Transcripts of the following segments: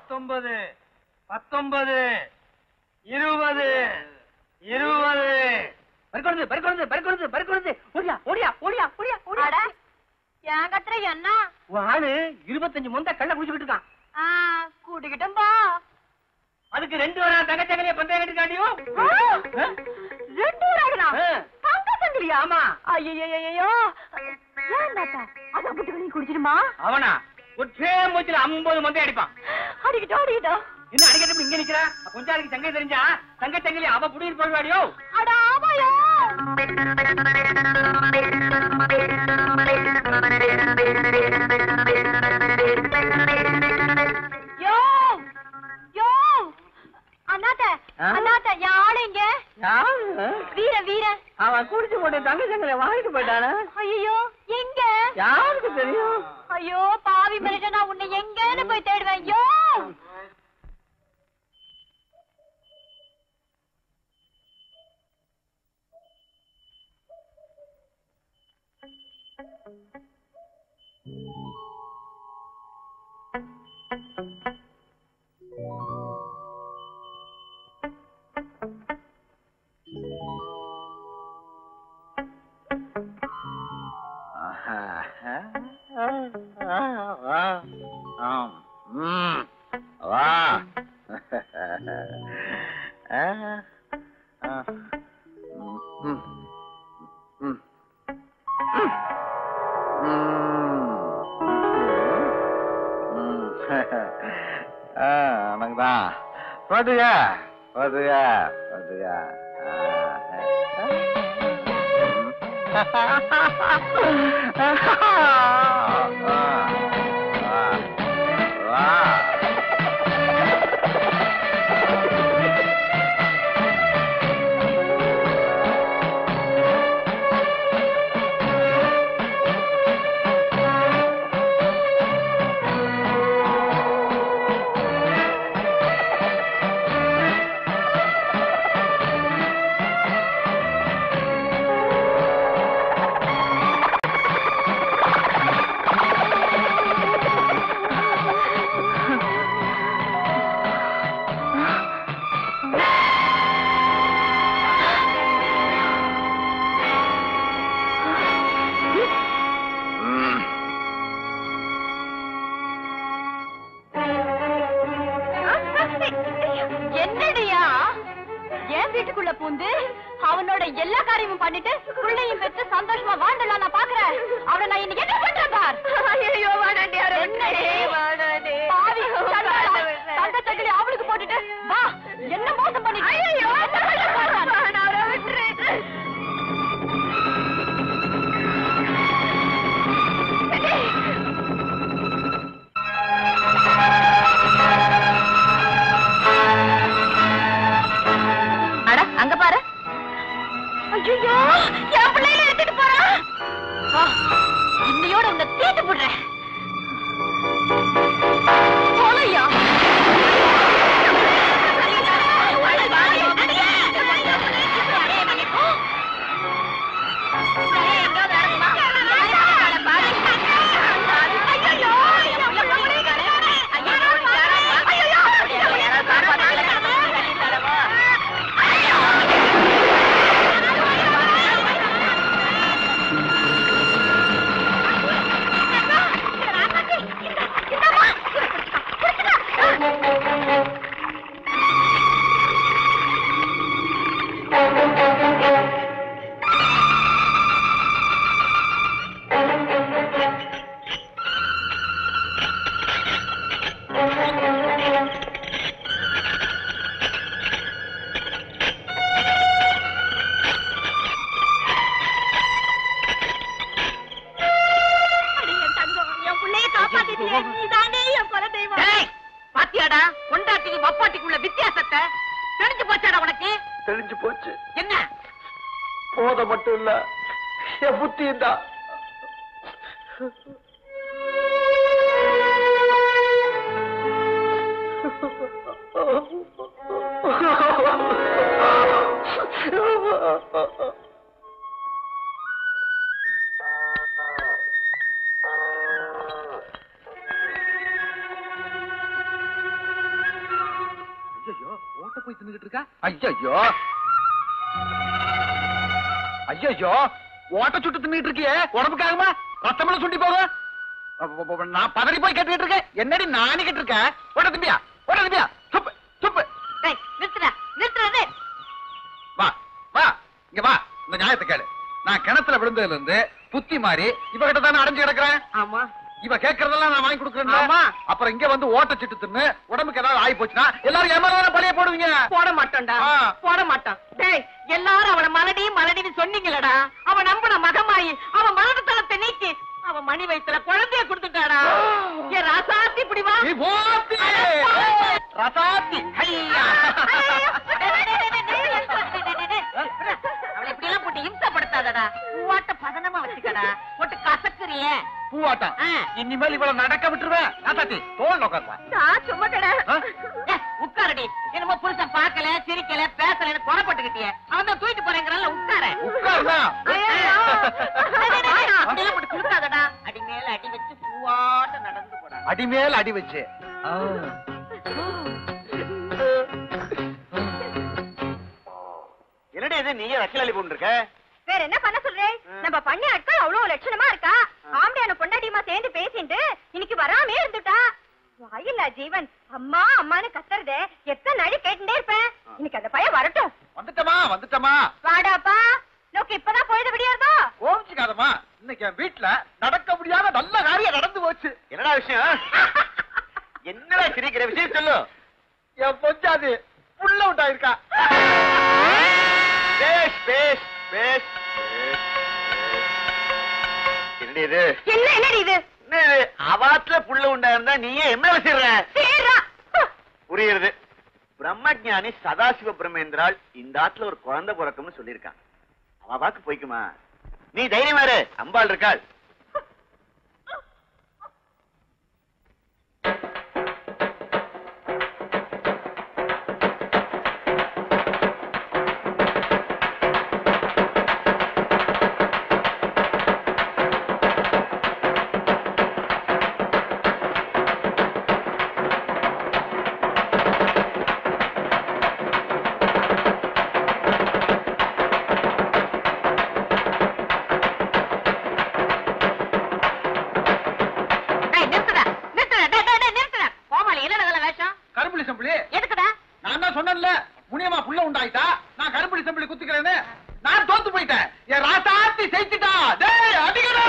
பத்தொன்பது பத்தொன்பது இருபது இருபது பறிக்கொடுது பறிக்கொடுது பறிக்கொடுது பறிக்கொடுது ஓடியா ஓடியா ஓடியா ஓடியா ஓடியா அட என் கத்துற என்ன உன் ஆளு இருபத்தஞ்சு முந்த கள்ள குடிச்சுக்கிட்டு இருக்கான் ஆ, கூட்டிக்கிட்டும் போ அதுக்கு ரெண்டு வாரம் தங்க தங்கலைய பந்தயம் கட்டிருக்காண்டியும் ஆ, ரெண்டு விளையாடுனா ஆ. தங்க சங்கிலியா ஆமா ஐயோ ஏன் தாத்தா அது அப்படி குடிச்சிருமா அவனா ஒற்றே மூச்சுல ஐம்பது மந்தை அடிப்பான் அடிக்கிட்டோம் அடிக்கிட்டோம் இன்னும் அடிக்கிறதுக்கு இங்க நிக்கிறா கொஞ்சம் அதுக்கு தங்கை தெரிஞ்சா தங்க தங்கலி அவ புடியில் போடுவாடியோ அட ஆமாயோ யோ யோ அண்ணாத்த ஆ? அண்ணாத்த என் ஆளு இங்க வீர வீர அவன் குடிச்சு போட்டு தங்க தங்கலை வாங்கிட்டு போயிட்டானா ஐயோ எங்க யாருக்கு தெரியும் ஐயோ பாவி மனுஷன் நான் உன்னை எங்கன்னு போய் தேடுவேன் யோ உனக்குதான் பாத்துக்க பாத்துக்க பாத்துக்க என்னடியா என் வீட்டுக்குள்ள பூந்து அவனோட எல்லா காரியமும் பண்ணிட்டு பிள்ளையும் பெற்று சந்தோஷமா வாழ்ந்துடலாம் நான் பாக்குறேன் அவனை நான் இன்னைக்கு என்ன பண்றேன் பார் ஐயோ பாவி சண்டாளா. தங்க சங்கிலி அவளுக்கு போட்டுட்டு வா என்ன மோசம் பண்ணி ஐயோ அட அங்க பாரு ஐயோ என் பிள்ளையில எடுத்துட்டு போறான் வா இன்னையோட உன்னை தீட்டு போடுறேன் போலையா பாத்தியாடா கொண்டாட்டிக்கு வப்பாட்டிக்குள்ள வித்தியாசத்தை தெரிஞ்சு போச்சாடா உனக்கு தெளிஞ்சு போச்சு என்ன போத மட்டும் இல்ல என் புத்தியும் தான் போய் தின்னுகிட்டு இருக்க ஐயோ ஐயோ ஓட்ட சுட்டு தின்னுட்டு இருக்கியே உடம்புக்காகமா ரத்தமெல்லாம் சுண்டி போக அப்ப- அப்ப- அப்ப நான் பதறி போய் கேட்டுக்கிட்டு இருக்கேன் என்னடி நாணிக்கிட்டு இருக்க ஓட்ட திம்பியா ஓட்ட திம்பியா துப்பு துப்பு டேய் நிறுத்துடா நிறுத்துறது வா வா இங்க வா இந்த நியாயத்தை கேளு நான் கிணத்துல விழுந்ததுல இருந்து புத்தி மாறி இவகிட்ட தானே அடைஞ்சு கிடக்குறேன் ஆமா இவ கேக்குறதெல்லாம் நான் வாங்கி கொடுக்குறேன் ஆமா. அப்புறம் இங்க வந்து ஓட்ட சிட்டு தின்னு உடம்புக்கு ஏதாவது ஆகி போச்சுன்னா எல்லாரும் ஏமாறான பழைய போடுவீங்க போட மாட்டோம்டா ஆ. போட மாட்டான் டேய் எல்லாரும் அவன மலடி மலடின்னு சொன்னீங்களடா அவன் நம்பின மகமாயி அவன் மரணத்தனத்தை நீக்கி அவன் மணி வயித்துல குழந்தைய கொடுத்துட்டாடா என் ராசாத்தி இப்படி வா நீ போத்தி ரசாத்தி ஐயா அவளை இப்படி எல்லாம் போட்டு இம்சப்படுத்தாதடா பூவாட்ட பதனமா வச்சுக்கடா போட்டு கசக்குறியே பூவாட்டம் ஆ. இனிமேல் இவ்வளவு நடக்க விட்டுருவேன் ராசாத்தி தோல் உட்காருப்பா நான் சும்மா கடை ஆ? ஏய், உட்காருடி என்னமோ புருஷன் பார்க்கல சிரிக்கல பேசலன்னு குணப்பட்டுக்கிட்டியே அவன் தான் தூக்கிட்டு போறேங்கிறான்ல உட்கார உட்காருனா அப்படியெல்லாம் போட்டு குளுக்காதடா அடி மேல அடி வச்சு பூவாட்ட நடந்து போடா அடிமேல் அடி வச்சு என்னடி இது நீயே ரசிலாளி போட்டு இருக்க வேற என்ன பண்ண சொல்றேன் நம்ம பண்ண ஆட்கள் அவ்வளவு லட்சணமா இருக்கா ஆம்படியான பொண்டாட்டியமா சேர்ந்து பேசிட்டு இன்னைக்கு வராமே இருந்துட்டா வாயில்லா ஜீவன் அம்மா அம்மான்னு கத்துறதே எத்தனை நாளை கேட்டுட்டே இருப்பேன் இன்னைக்கு அந்த பையன் வரட்டும் வந்துட்டமா வந்துட்டமா வாடாப்பா நோக்கு இப்பதான் பொழுது விடியாதோ கோவிச்சுக்காதமா இன்னைக்கு என் வீட்டுல நடக்க முடியாத நல்ல காரியம் நடந்து போச்சு என்னடா விஷயம் என்னடா சிரிக்கிற விஷயம் சொல்லு என் பொஞ்சாது புள்ள விட்டாயிருக்கா பேஷ் பேஷ் பேஷ் பேஷ், பேஷ். என்னடி இது என்ன என்னடி இது என்ன இது? அவாத்துல புள்ள உண்டாயிருந்தா நீயே என்ன வச்சிடுற சீரா புரியுது பிரம்மஜானி சதாசிவ பிரம்மேந்திரால் இந்த ஆத்துல ஒரு குழந்தை பிறக்கும்னு சொல்லியிருக்கான் அவ வாக்கு போய்க்குமா நீ தைரியமா இரு அம்பாள் இருக்காள் டேய் நிறுத்துடா நிறுத்துடா டேய் டேய் டேய் நிறுத்துடா கோமாளி என்ன நல்ல வேஷம் கருப்புலி சம்பளி எதுக்குடா நான் தான் சொன்னேன்ல முனியமா புள்ள உண்டாயிட்டா நான் கருப்புலி சம்பளி குத்துக்கிறேன்னு நான் தோத்து போயிட்டேன் என் ராசாத்தி ஜெயிச்சுட்டா டேய் அடிக்கடா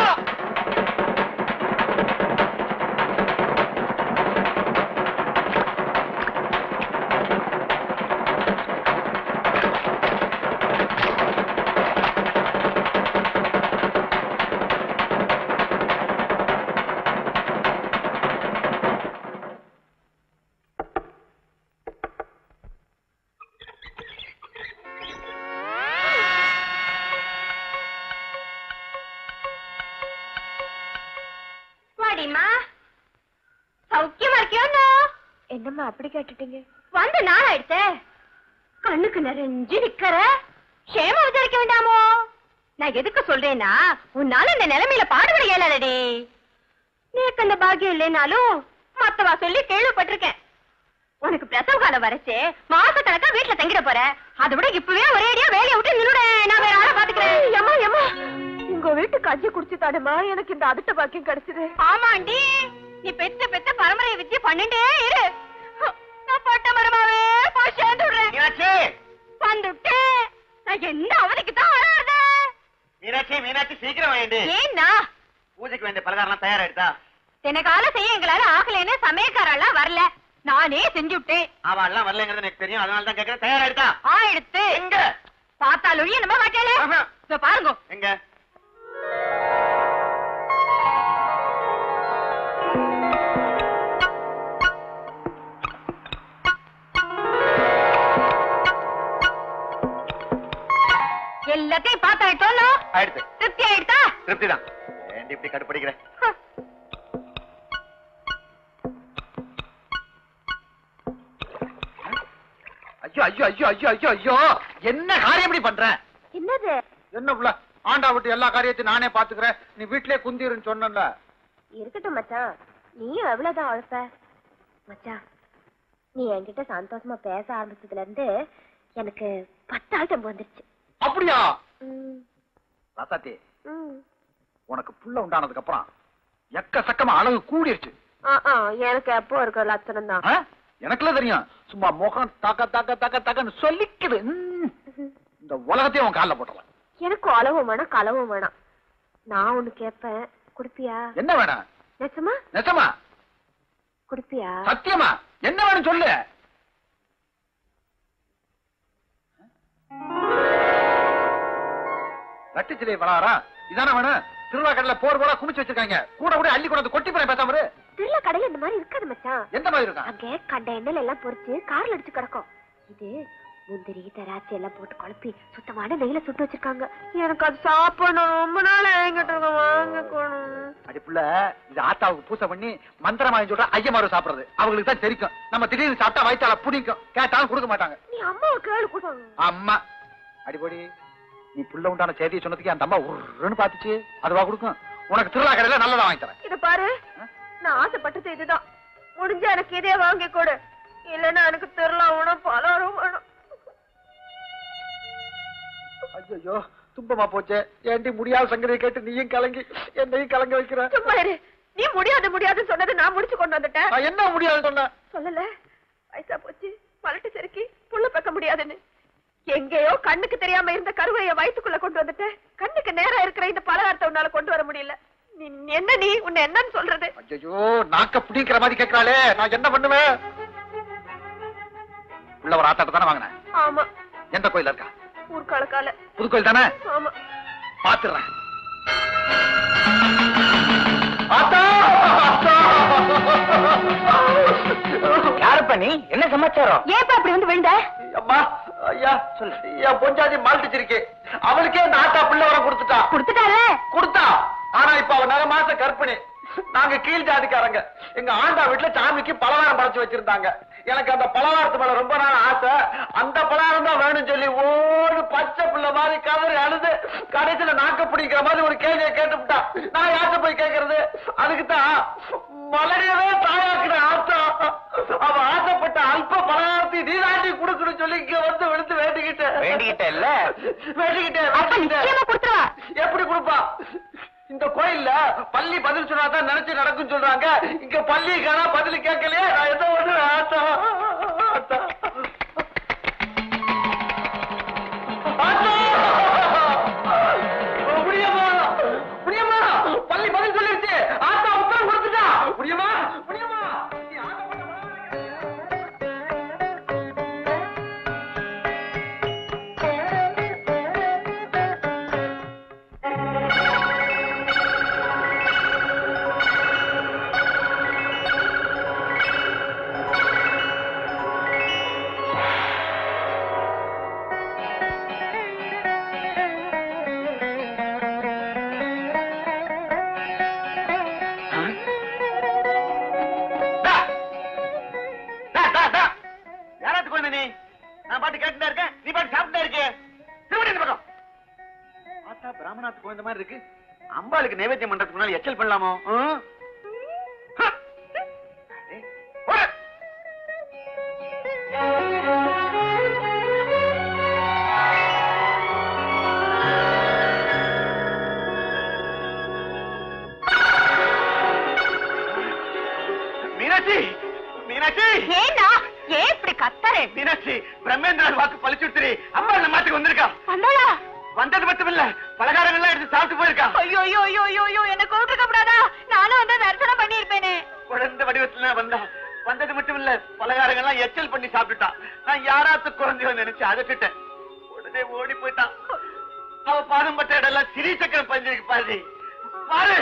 வாடிமா சௌக்கியமா இருக்கியோண்ணா என்னம்மா அப்படி கேட்டுட்டீங்க வந்து நாள் ஆயிடுச்சே கண்ணுக்கு நிறைஞ்சு நிக்கிற க்ஷேம விசாரிக்க வேண்டாமோ நான் எதுக்கு சொல்றேன்னா உன்னால இந்த நிலைமையில பாடுபட இயலாதடி நீக்கு அந்த பாக்கியம் இல்லைனாலும் மத்தவா சொல்லி கேள்விப்பட்டிருக்கேன் உனக்கு பிரசவ காலம் வரச்சு மாச கணக்கா வீட்டுல தங்கிட போற அதை விட இப்பவே ஒரேடியா வேலையை விட்டு நின்னுட நான் வேற ஆளை பாத்துக்கிறேன் ஏமா ஏமா உங்க வீட்டு கஞ்சி குடிச்சு தாடுமா எனக்கு இந்த அதிட்ட பாக்கியம் கிடைச்சது ஆமாண்டி நீ பெத்த பெத்த பரம்பரை வித்திய பண்ணிட்டே இரு நான் பட்ட மரமாவே போய் சேர்ந்து விடுறேன் மீனாட்சி வந்துட்டேன் நான் எந்த அவதிக்கு தான் வராத மீனாட்சி மீனாட்சி சீக்கிரம் வேண்டு ஏன்னா பூஜைக்கு வேண்டிய பலகாரம் தயாராயிட்டா தினக்கால செய்ய எங்களால ஆகலைன்னு சமயக்காரெல்லாம் வரல நானே செஞ்சு விட்டேன் அவ எல்லாம் வரலங்கிறது எனக்கு தெரியும் அதனால தான் கேட்கறேன் தயாராயிட்டா ஆயிடுத்து எங்க பார்த்தாலும் நம்ம மாட்டேல ஆஹா. இதோ பாருங்க எங்க எல்லாத்தையும் பார்த்தாயிட்டோம் ஆயிடுச்சு திருப்தி ஆயிடுதா திருப்தி தான் ஏண்டி இப்படி கடுப்படிக்கிற ஐயோ ஐயோ ஐயோ ஐயோ ஐயோ ஐயோ என்ன காரியம் இப்படி பண்ற என்னது என்ன புள்ள ஆண்டா விட்டு எல்லா காரியத்தையும் நானே பாத்துக்கிறேன் நீ வீட்லயே குந்திருன்னு சொன்னல இருக்கட்டும் மச்சான் நீயும் எவ்வளவுதான் உழைப்ப மச்சான் நீ என்கிட்ட சந்தோஷமா பேச ஆரம்பிச்சதுல இருந்து எனக்கு பத்தாள் தெம்பு வந்துருச்சு அப்படியா ம், ராசாத்தி ம். உனக்கு புள்ள உண்டானதுக்கு அப்புறம் எக்கச்சக்கமா அளவு கூடிருச்சு ஆ, ஆ, எனக்கு எப்போ இருக்க லட்சணம் தான் ஆ? எனக்குலாம் தெரியும் சும்மா முகம் தக்க தக்க தக்க தக்கன்னு சொல்லிக்குது ம். இந்த உலகத்தையும் உன் கால்ல போட்டலாம் எனக்கு அளவும் வேணாம் களவும் வேணாம் நான் ஒண்ணு கேட்பேன் குடுப்பியா என்ன வேணும் நிஜமா நிஜமா குடுப்பியா சத்தியமா என்ன வேணும் சொல்லு ரட்டிச்சிலை வளாரா இதானே வேணும் திருவிழா கடையில போர் போல குமிச்சு வச்சிருக்காங்க கூட கூட அள்ளி கொண்டு வந்து கொட்டி போய் பேசாம இரு. திருவிழா கடையில இந்த மாதிரி இருக்காது மச்சான் எந்த மாதிரி இருக்கும் அங்க கண்ட எண்ணெயில எல்லாம் பொரிச்சு கார்ல அடிச்சு கிடக்கும் இது முந்திரி திராட்சை எல்லாம் போட்டு குழப்பி சுத்தமான நெய்ல சுட்டு வச்சிருக்காங்க எனக்கு அது சாப்பிடணும் ரொம்ப நாள் என்கிட்ட இருக்க வாங்கக்கணும் அடிப்புள்ள இது ஆத்தாவுக்கு பூசை பண்ணி மந்திரமாய் சொல்ற ஐயமாரு சாப்பிடுறது அவங்களுக்கு தான் தெரிக்கும் நம்ம திடீர்னு சாப்பிட்டா வயிற்றால புடிக்கும் கேட்டாலும் கொடுக்க மாட்டாங்க நீ அம்மாவை கேளு கொடுப்பாங்க அம்மா அடிப்படி நீ புள்ள உண்டான செய்தியை சொன்னதுக்கு அந்த அம்மா உருன்னு பாத்துச்சு அதுவா கொடுக்கும் உனக்கு திருவிழா கடையில நல்லதா வாங்கி தரேன் இத பாரு நான் ஆசைப்பட்டது இதுதான் முடிஞ்ச எனக்கு இதே வாங்கி கொடு இல்லன்னா எனக்கு திருவிழா வேணும் பலரும் வேணும் ஐயோ துன்பமா போச்சே ஏண்டி முடியாத சங்கதியை கேட்டு நீயும் கலங்கி என்னையும் கலங்க வைக்கிற சும்மா இரு நீ முடியாது முடியாதுன்னு சொன்னது நான் முடிச்சு கொண்டு வந்துட்டேன் நான் என்ன முடியாது சொன்னேன் சொல்லல வயசா போச்சு பலட்டு செருக்கி புள்ள பெக்க முடியாதுன்னு எங்கேயோ கண்ணுக்கு தெரியாம இருந்த கருவைய வயித்துக்குள்ள கொண்டு வந்துட்டேன் கண்ணுக்கு நேரா இருக்கிற இந்த பலகாரத்தை உன்னால கொண்டு வர முடியல நீ நீ என்ன நீ உன்னை என்னன்னு சொல்றது ஐயோ நாக்க பிடிக்கிற மாதிரி கேட்கறாளே நான் என்ன பண்ணுவேன் உள்ள ஒரு ஆத்தாட்ட தானே வாங்கினேன் ஆமா எந்த கோயில இருக்கா ஊர்காலக்கால புதுக்கோயில் தானே ஆமா பாத்துறேன் ஆத்தா ஆத்தா யாருப்பா நீ என்ன சமாச்சாரம் ஏப்பா அப்படி வந்து விழுந்த அம்மா ஐயா சொல்லு என் பொஞ்சாதி மால்டிச்சிருக்கு அவளுக்கே இந்த ஆத்தா பிள்ளை வர கொடுத்துட்டா கொடுத்துட்டால கொடுத்தா ஆனா இப்ப அவ நர மாச கர்ப்பிணி நாங்க கீழ் ஜாதிக்காரங்க எங்க ஆண்டா வீட்டுல சாமிக்கு பலகாரம் படைச்சு வச்சிருந்தாங்க எனக்கு அந்த பலகாரத்து மேல ரொம்ப நாள் ஆசை அந்த பலகாரம் தான் வேணும்னு சொல்லி ஓடு பச்சை பிள்ளை மாதிரி கதறி அழுது கடைசியில நாக்க பிடிக்கிற மாதிரி ஒரு கேள்வியை கேட்டுவிட்டா நான் யார்கிட்ட போய் கேட்கறது அதுக்கு தான் மலரையவே தாயாக்குற ஆத்தா அவ ஆசைப்பட்ட அல்ப பலகாரத்தை நீ தாண்டி கொடுக்கணும்னு சொல்லி இங்க வந்து விழுந்து வேண்டிக்கிட்டேன் வேண்டிக்கிட்ட இல்ல வேண்டிக்கிட்டேன் அப்ப நிச்சயமா வேண்டிக்கிட்டேன் கொடுத்துருவா எப்படி கொடுப்பா இந்த கோயில்ல பள்ளி பதில் சொன்னாதான் நினைச்சு நடக்கும் சொல்றாங்க இங்க பள்ளி காணா பதில் கேட்கலையே நான் எதோ ஒண்ணு ஆத்தா ஆத்தா ஆத்தா! முடியுமா முடியுமா பள்ளி பதில் சொல்லிருச்சு ஆத்தா உத்தரவு கொடுத்துட்டா முடியுமா முடியுமா நீ ஆசைப்பட்ட டா! டா, டா, டா! யாராத்துக்கு வந்த நீ நான் பாட்டு கேட்டுட்டா இருக்கேன் நீ பாட்டு சாப்பிட்டா இருக்கே திரும்பி இந்த பக்கம் ஆத்தா பிராமணாத்துக்கு குழந்த மாதிரி இருக்கு அம்பாளுக்கு நைவேத்தியம் பண்றதுக்கு முன்னாடி எச்சல் பண்ணலாமோ ம்? ஹ! அடே, போடு. மீனாட்சி மீனாட்சி ஏன்னா ஏன் இப்படி கத்தறே மீனாட்சி பிரம்மேந்திரன் வாக்கு பழிச்சுடுத்துரு அம்மா நம்ம மாட்டுக்கு வந்திருக்கா வந்தாளா வந்தது மட்டும் இல்ல பலகாரங்கள்லாம் எடுத்து சாப்பிட்டு போயிருக்கா ஐயோ ஐயோ ஐயோ ஐயோ ஐயோ என்ன கூப்பிட்டுக்க கூடாதா நானும் வந்து தரிசனம் பண்ணிருப்பேனே குழந்தை வடிவத்துல வந்தா வந்தது மட்டும் இல்ல பலகாரங்கள்லாம் எச்சல் பண்ணி சாப்பிட்டுட்டா நான் யாராத்து குழந்தையோ நினைச்சு அதட்டுட்டேன் உடனே ஓடி போயிட்டான் அவ பாதம் பட்ட இடம்லாம் சிறி சக்கரம் பஞ்சிருக்கு பாரு பாரு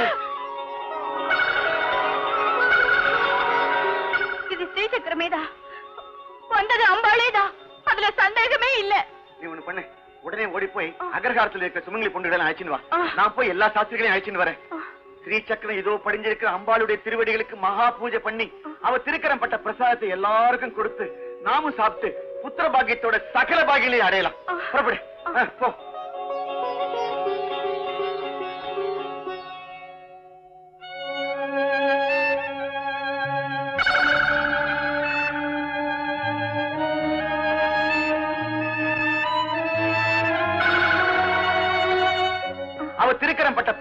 இது ஸ்ரீசக்கரமேதா வந்தது அம்பாளேதா அதுல சந்தேகமே இல்ல நீ ஒண்ணு பண்ணு உடனே ஓடி போய் அகர்காரத்துல இருக்க சுமங்கலி பொண்ணுகளை அழைச்சின்னு வா ஆ. நான் போய் எல்லா சாஸ்திரிகளையும் அழைச்சின்னு வரேன் ஸ்ரீ சக்கரம் இதோ படிஞ்சிருக்கிற அம்பாளுடைய திருவடிகளுக்கு மகா பூஜை பண்ணி அவ திருக்கரம் பட்ட பிரசாதத்தை எல்லாருக்கும் கொடுத்து நாமும் சாப்பிட்டு புத்திர பாக்கியத்தோட சகல பாகியலையும் அடையலாம் புறப்படு ஆ, போ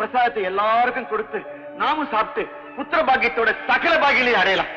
பிரசாதத்தை எல்லாருக்கும் கொடுத்து நாமும் சாப்பிட்டு புத்திர பாக்கியத்தோட சகல பாக்கியங்களையும் அடையலாம்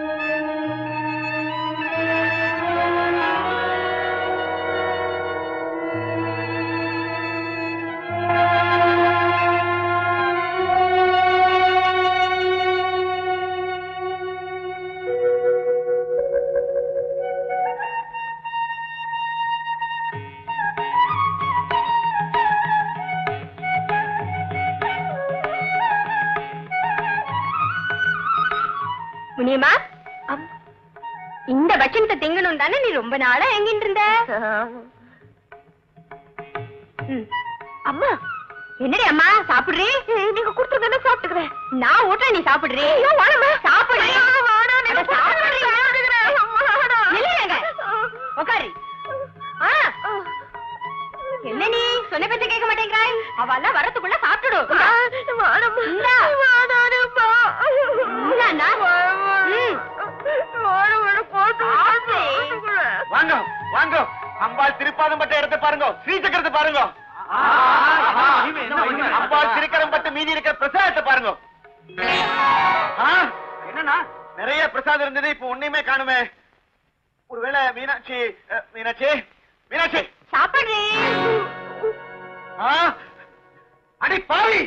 முனியம்மா இந்த பட்சணத்தை திங்கணும் தானே நீ ரொம்ப நாளா எங்கிட்டு இருந்த ம். அம்மா என்னடி அம்மா சாப்பிடுறீ நீங்க கொடுத்துருக்க சாப்பிட்டுக்கிறேன் நான் ஊட்டுறேன் நீ சாப்பிடுறீ சாப்பிடுறீ அட, சாப்பிடுறீ. இல்லையேங்க. உட்காரு ஆ. என்ன நீ சொன்ன பேச்ச கேட்க மாட்டேங்கிறாய் அவ எல்லாம் வரதுக்குள்ள சாப்பிட்டுடு இந்தா. இந்தாண்ணா. ம். சாப்பிடு. வாங்க வாங்க அம்பாள் திருப்பாதம் பட்ட இடத்தை பாருங்க ஸ்ரீசக்கரத்தை பாருங்க அம்பாள் திருக்கரம் பட்டு மீதி இருக்கிற பிரசாதத்தை பாருங்க என்னன்னா நிறைய பிரசாதம் இருந்தது இப்ப ஒண்ணுமே காணுமே ஒருவேளை மீனாட்சி அஹ், மீனாட்சி மீனாட்சி சாப்பிடுறீ ஆ? அடி பாவி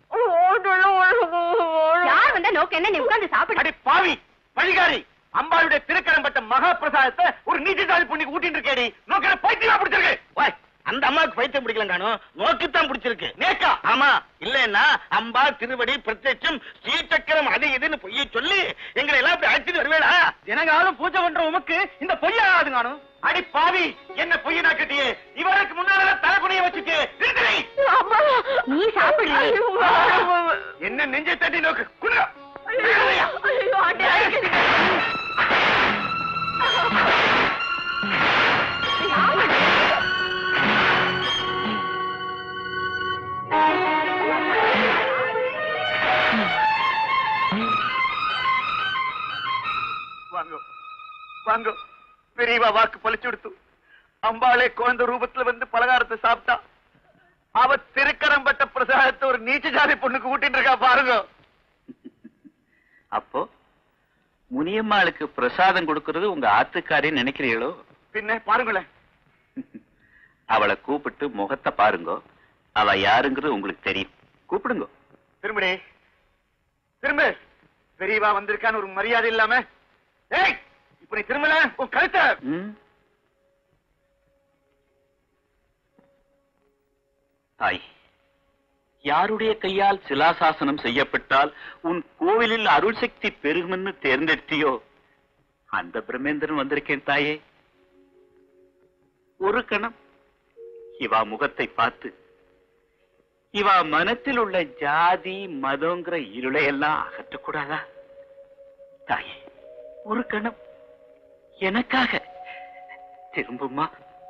யார் வந்தா நோக்கு என்ன நீ உட்கார்ந்து சாப்பிடு அடி பாவி வழிகாரி அம்பாளுடைய திருக்கரம் பட்ட மகா பிரசாதத்தை ஒரு நீதிசாலி பொண்ணுக்கு ஊட்டிட்டு இருக்கேடி நோக்கிற பைத்தியமா பிடிச்சிருக்கு ஓய், அந்த அம்மாவுக்கு பைத்தியம் பிடிக்கல காணும் நோக்கித்தான் பிடிச்சிருக்கு நேக்கா ஆமா இல்லன்னா அம்பா திருவடி பிரத்யட்சம் ஸ்ரீசக்கரம் அது இதுன்னு பொய்ய சொல்லி எங்களை எல்லாம் இப்படி அழைச்சிட்டு வருவேடா எனக்காவது பூஜை பண்ற உமக்கு இந்த பொய்யாகாது காணும் அடி பாவி என்ன பொய்யனா கட்டியே இவருக்கு முன்னால தலைப்புனைய வச்சுட்டு நிறுத்துறி. நீ சாப்பிடு என்ன நெஞ்சை தட்டி நோக்கு குடுற வாங்க வாங்க பெரியவா வாக்கு பழிச்சு கொடுத்து அம்பாளே குழந்தை ரூபத்துல வந்து பலகாரத்தை சாப்பிட்டா அவ திருக்கரம் பட்ட பிரசாதத்தை ஒரு நீச்ச ஜாதி பொண்ணுக்கு ஊட்டிட்டு இருக்கா பாருங்க அப்போ முனியம்மாளுக்கு பிரசாதம் கொடுக்கறது உங்க ஆத்துக்காரின்னு நினைக்கிறீங்களோ பின்ன பாருங்களேன் அவளை கூப்பிட்டு முகத்தை பாருங்க அவ யாருங்கிறது உங்களுக்கு தெரியும் கூப்பிடுங்க திரும்படி திரும்ப பெரியவா வந்திருக்கான்னு ஒரு மரியாதை இல்லாம ஏய் இப்ப நீ திரும்பல உன் கழுத்த ம்? தாய் யாருடைய கையால் சிலாசாசனம் செய்யப்பட்டால் உன் கோவிலில் அருள் சக்தி பெருகும்னு தேர்ந்தெடுத்தியோ அந்த பிரமேந்திரன் வந்திருக்கேன் தாயே ஒரு கணம் இவா முகத்தை பார்த்து இவா மனத்தில் உள்ள ஜாதி மதங்கிற இருளை எல்லாம் அகற்றக்கூடாதா தாயே ஒரு கணம் எனக்காக திரும்புமா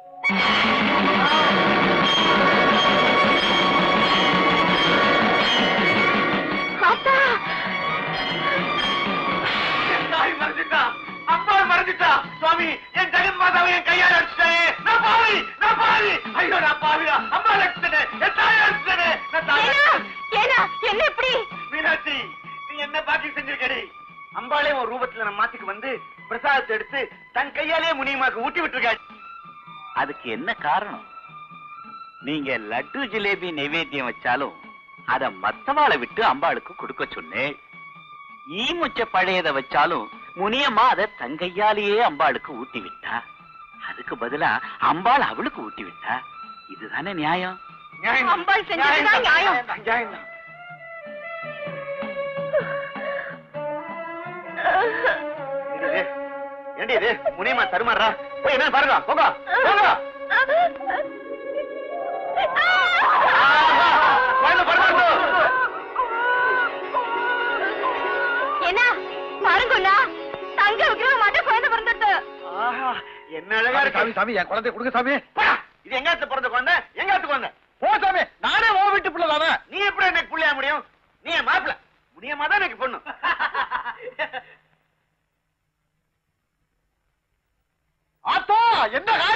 என் தாய் மறைஞ்சிட்டா அம்பாள் மறைஞ்சிட்டா சுவாமி என் ஜெகன் மாதாவை என் கையால் அடிச்சிட்டேன் நான் பாவி நான் பாவி ஐயோ நான் பாவிடா அம்பாள் அடிச்சிட்டேன் என் தாய் அடிச்சிட்டேன் நான் தாய் ஏனா என்ன இப்படி மீனாட்சி நீ என்ன பாக்கி செஞ்சிருக்கடி அம்பாளே உன் ரூபத்துல நம்ம மாத்திக்கு வந்து பிரசாதத்தை எடுத்து தன் கையாலே முனியமாக்கு ஊட்டி விட்டுருக்காடி அதுக்கு என்ன காரணம் நீங்க லட்டு ஜிலேபி நைவேத்தியம் வச்சாலும் அத மத்தவாளை விட்டு அம்பாளுக்கு கொடுக்க சொன்னேன் ஈமுச்ச பழையத வச்சாலும் முனியம்மா அத தங்கையாலேயே அம்பாளுக்கு ஊட்டி விட்டா அதுக்கு பதிலா அம்பாள் அவளுக்கு ஊட்டி விட்டா இதுதானே நியாயம் நியாயம் தான். அம்பாள் செஞ்சதுதான் நியாயம் நியாயம். தான், நியாயம் தான். இது, இது. ஏண்டி இது முனியம்மா தருமாறா போய் என்ன பாருங்க போங்க போங்க ஆஹா, குழந்தை பிறந்தாச்சு. என்ன பாருங்கண்ணா தங்க விக்கிரகம் மட்டும் குழந்தை பிறந்துட்டு ஆஹா, என்ன அழகா சாமி இருக்கு சாமி என் குழந்தை கொடுங்க சாமி போடா, இது எங்காத்து பிறந்த குழந்தை எங்காத்து குழந்தை போ சாமி நானே ஓ வீட்டு பிள்ளை தானே நீ எப்படி எனக்கு புள்ளையா முடியும் நீ என் மாப்பிள முடியாம தான் எனக்கு பொண்ணு ஆத்தோ என்ன காய்